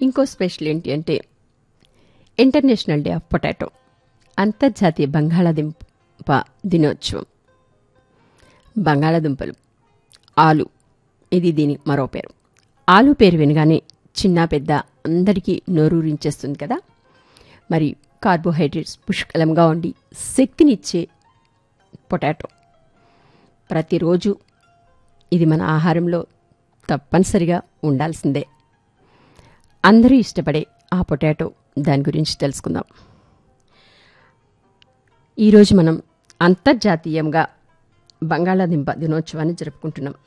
ఇంకో స్పెషల్ ఏంటి అంటే ఇంటర్నేషనల్ డే ఆఫ్ పొటాటో అంతర్జాతీయ బంగాళాదుంప దినోత్సవం బంగాళాదుంపలు ఆలు ఇది దీని మరో పేరు ఆలు పేరు వినగానే చిన్న పెద్ద అందరికీ నోరూరించేస్తుంది కదా మరి కార్బోహైడ్రేట్స్ పుష్కలంగా ఉండి శక్తినిచ్చే పొటాటో ప్రతిరోజు ఇది మన ఆహారంలో తప్పనిసరిగా ఉండాల్సిందే అందరూ ఇష్టపడే ఆ పొటాటో దాని గురించి తెలుసుకుందాం ఈరోజు మనం అంతర్జాతీయంగా బంగాళాదుంప దినోత్సవాన్ని జరుపుకుంటున్నాం